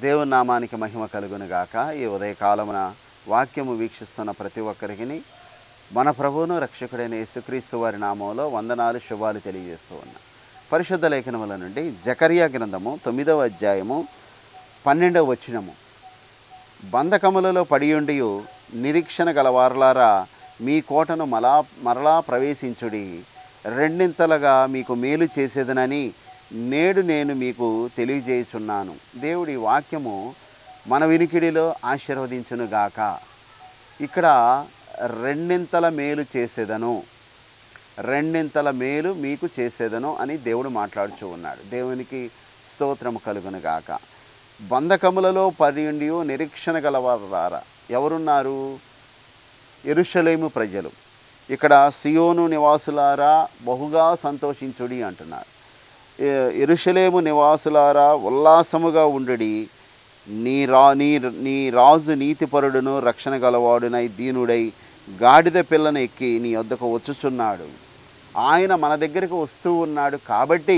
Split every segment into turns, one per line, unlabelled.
దేవుని నామానికి మహిమ కలుగును గాక ఈ ఉదయకాలమున వాక్యము వీక్షిస్తున్న ప్రతి ఒక్కరికి మన ప్రభువును రక్షకుడైన యేసుక్రీస్తు వారి నామంలో వందనాలు శుభాలు తెలియజేస్తూ ఉన్నా పరిశుద్ధ లేఖనముల నుండి జకర్యా గ్రంథము తొమ్మిదవ అధ్యాయము పన్నెండవ వచనము బంధకములలో పడియుండి నిరీక్షణ గలవారులారా మీ కోటను మలా మరలా ప్రవేశించుడి రెండింతలుగా మీకు మేలు చేసేదనని నేడు నేను మీకు తెలియజేయుచున్నాను దేవుడి వాక్యము మన వినికిడిలో ఆశీర్వదించునుగాక ఇక్కడ రెండింతల మేలు చేసేదను రెండింతల మేలు మీకు చేసేదను అని దేవుడు మాట్లాడుచూ ఉన్నాడు దేవునికి స్తోత్రము కలుగునుగాక బంధకములలో పడియుండి నిరీక్షణ గలవారా ఎవరున్నారు ఎరుషలేము ప్రజలు ఇక్కడ సియోను నివాసులారా బహుగా సంతోషించుడి అంటున్నారు ఎ- ఎరుషలేము నివాసులారా ఉల్లాసముగా ఉండుడి నీ రా నీ నీ రాజు నీతిపరుడును రక్షణ గలవాడునై దీనుడై గాడిద పిల్లను ఎక్కి నీ వద్దకు వచ్చుచున్నాడు ఆయన మన దగ్గరికి వస్తూ ఉన్నాడు కాబట్టి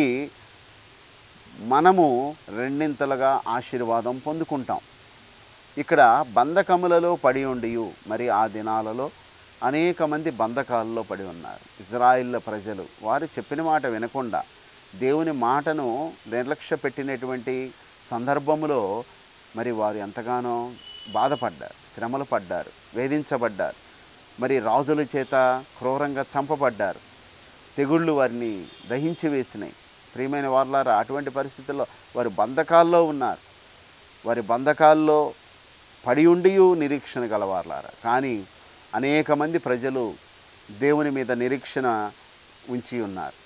మనము రెండింతలుగా ఆశీర్వాదం పొందుకుంటాం ఇక్కడ బంధకములలో పడి ఉండి మరి ఆ దినాలలో అనేక మంది బంధకాలలో పడి ఉన్నారు ఇజ్రాయిల్ల ప్రజలు వారు చెప్పిన మాట వినకుండా దేవుని మాటను నిర్లక్ష్య పెట్టినటువంటి సందర్భములో మరి వారు ఎంతగానో బాధపడ్డారు శ్రమలు పడ్డారు వేధించబడ్డారు మరి రాజుల చేత క్రూరంగా చంపబడ్డారు తెగుళ్ళు వారిని దహించి వేసినాయి ప్రియమైన వారులారా అటువంటి పరిస్థితుల్లో వారు బంధకాల్లో ఉన్నారు వారి బంధకాల్లో పడి ఉండి నిరీక్షణ గలవారులారా కానీ అనేక మంది ప్రజలు దేవుని మీద నిరీక్షణ ఉంచి ఉన్నారు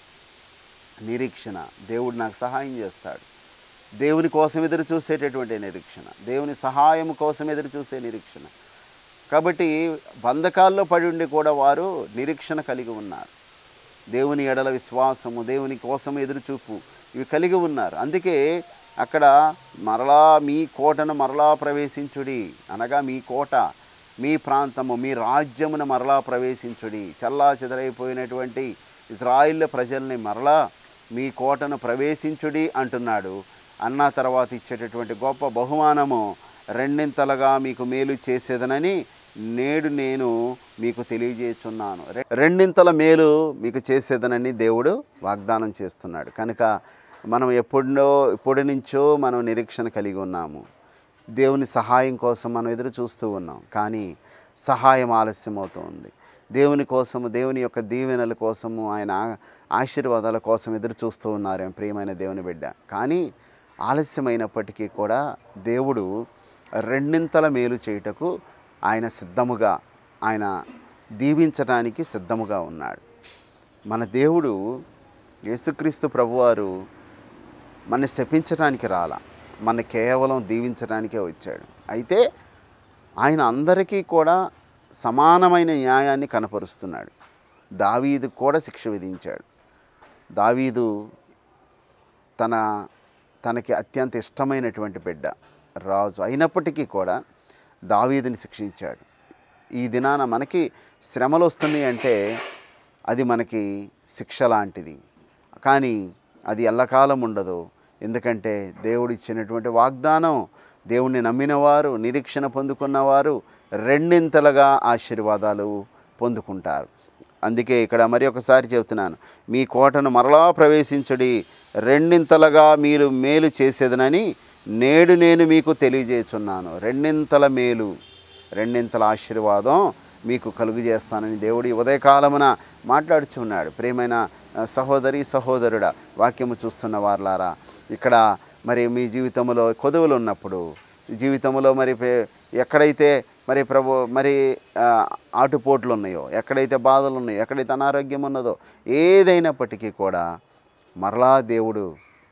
నిరీక్షణ దేవుడు నాకు సహాయం చేస్తాడు దేవుని కోసం ఎదురు చూసేటటువంటి నిరీక్షణ దేవుని సహాయం కోసం ఎదురు చూసే నిరీక్షణ కాబట్టి బంధకాల్లో పడి ఉండి కూడా వారు నిరీక్షణ కలిగి ఉన్నారు దేవుని ఎడల విశ్వాసము దేవుని కోసం ఎదురుచూపు ఇవి కలిగి ఉన్నారు అందుకే అక్కడ మరలా మీ కోటను మరలా ప్రవేశించుడి అనగా మీ కోట మీ ప్రాంతము మీ రాజ్యమును మరలా ప్రవేశించుడి చల్లా చెదరైపోయినటువంటి ఇజ్రాయిల్ ప్రజల్ని మరలా మీ కోటను ప్రవేశించుడి అంటున్నాడు అన్న తర్వాత ఇచ్చేటటువంటి గొప్ప బహుమానము రెండింతలుగా మీకు మేలు చేసేదనని నేడు నేను మీకు తెలియజేస్తున్నాను రె- రెండింతల మేలు మీకు చేసేదనని దేవుడు వాగ్దానం చేస్తున్నాడు కనుక మనం ఎప్పుడో ఎప్పటి నుంచో మనం నిరీక్షణ కలిగి ఉన్నాము దేవుని సహాయం కోసం మనం ఎదురు చూస్తూ ఉన్నాం కానీ సహాయం ఆలస్యం అవుతుంది దేవుని కోసము దేవుని యొక్క దీవెనల కోసము ఆయన ఆ- ఆశీర్వాదాల కోసం ఎదురు చూస్తూ ఉన్నారు ఏం ప్రియమైన దేవుని బిడ్డ కానీ ఆలస్యమైనప్పటికీ కూడా దేవుడు రెండింతల మేలు చేయుటకు ఆయన సిద్ధముగా ఆయన దీవించడానికి సిద్ధముగా ఉన్నాడు మన దేవుడు యేసుక్రీస్తు ప్రభువారు మన శపించడానికి రాల మన కేవలం దీవించడానికే వచ్చాడు అయితే ఆయన అందరికీ కూడా సమానమైన న్యాయాన్ని కనపరుస్తున్నాడు దావీదు కూడా శిక్ష విధించాడు దావీదు తన తనకి అత్యంత ఇష్టమైనటువంటి బిడ్డ రాజు అయినప్పటికీ కూడా దావీదుని శిక్షించాడు ఈ దినాన మనకి శ్రమలు వస్తున్నాయి అంటే అది మనకి శిక్ష లాంటిది కానీ అది ఎల్లకాలం ఉండదు ఎందుకంటే దేవుడు ఇచ్చినటువంటి వాగ్దానం దేవుణ్ణి నమ్మినవారు నిరీక్షణ పొందుకున్నవారు రెండింతలుగా ఆశీర్వాదాలు పొందుకుంటారు అందుకే ఇక్కడ మరి ఒకసారి చెబుతున్నాను మీ కోటను మరలా ప్రవేశించడి రెండింతలుగా మీరు మేలు చేసేదనని నేడు నేను మీకు తెలియజేస్తున్నాను రెండింతల మేలు రెండింతల ఆశీర్వాదం మీకు కలుగు చేస్తానని దేవుడు ఈ ఉదయకాలమున మాట్లాడుచున్నాడు ప్రియమైన ఆ, సహోదరి సహోదరుడా వాక్యము చూస్తున్న వార్లారా ఇక్కడ మరి మీ జీవితంలో కొదువులు ఉన్నప్పుడు జీవితంలో మరి పే- ఎక్కడైతే మరి ప్రభు మరి ఆ, ఆటుపోట్లు ఉన్నాయో ఎక్కడైతే బాధలు ఉన్నాయో ఎక్కడైతే అనారోగ్యం ఉన్నదో ఏదైనప్పటికీ కూడా మరలా దేవుడు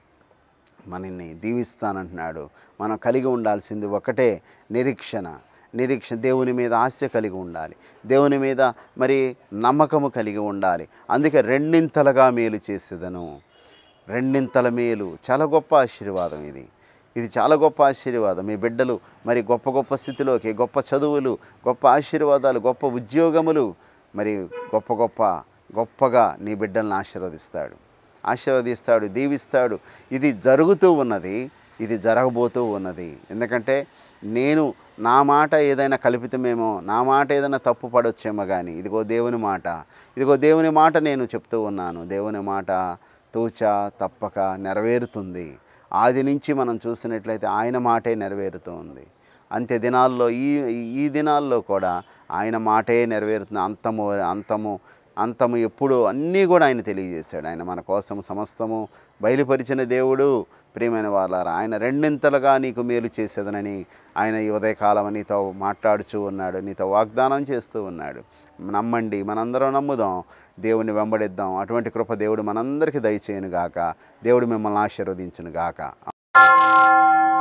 మనల్ని దీవిస్తానంటున్నాడు మనం కలిగి ఉండాల్సింది ఒకటే నిరీక్షణ నిరీక్ష దేవుని మీద ఆశ కలిగి ఉండాలి దేవుని మీద మరి నమ్మకము కలిగి ఉండాలి అందుకే రెండింతలుగా మేలు చేసేదను రెండింతల మేలు చాలా గొప్ప ఆశీర్వాదం ఇది ఇది చాలా గొప్ప ఆశీర్వాదం మీ బిడ్డలు మరి గొప్ప గొప్ప స్థితిలోకి గొప్ప చదువులు గొప్ప ఆశీర్వాదాలు గొప్ప ఉద్యోగములు మరి గొప్ప గొప్ప గొప్పగా నీ బిడ్డల్ని ఆశీర్వదిస్తాడు ఆశీర్వదిస్తాడు దీవిస్తాడు ఇది జరుగుతూ ఉన్నది ఇది జరగబోతూ ఉన్నది ఎందుకంటే నేను నా మాట ఏదైనా కల్పితమేమో నా మాట ఏదైనా తప్పు పడొచ్చేమో కానీ ఇదిగో దేవుని మాట ఇదిగో దేవుని మాట నేను చెప్తూ ఉన్నాను దేవుని మాట తూచా తప్పక నెరవేరుతుంది ఆది నుంచి మనం చూసినట్లయితే ఆయన మాటే నెరవేరుతూ ఉంది అంత్య దినాల్లో ఈ ఈ దినాల్లో కూడా ఆయన మాటే నెరవేరుతుంది అంతము అంతము అంతము ఎప్పుడు అన్నీ కూడా ఆయన తెలియజేశాడు ఆయన మన కోసం సమస్తము బయలుపరిచిన దేవుడు ప్రియమైన వాళ్ళారా ఆయన రెండింతలుగా నీకు మేలు చేసేదనని ఆయన ఈ ఉదయకాలం నీతో మాట్లాడుచూ ఉన్నాడు నీతో వాగ్దానం చేస్తూ ఉన్నాడు నమ్మండి మనందరం నమ్ముదాం దేవుని వెంబడిద్దాం అటువంటి కృప దేవుడు మనందరికీ దయచేయను గాక దేవుడు మిమ్మల్ని ఆశీర్వదించును గాక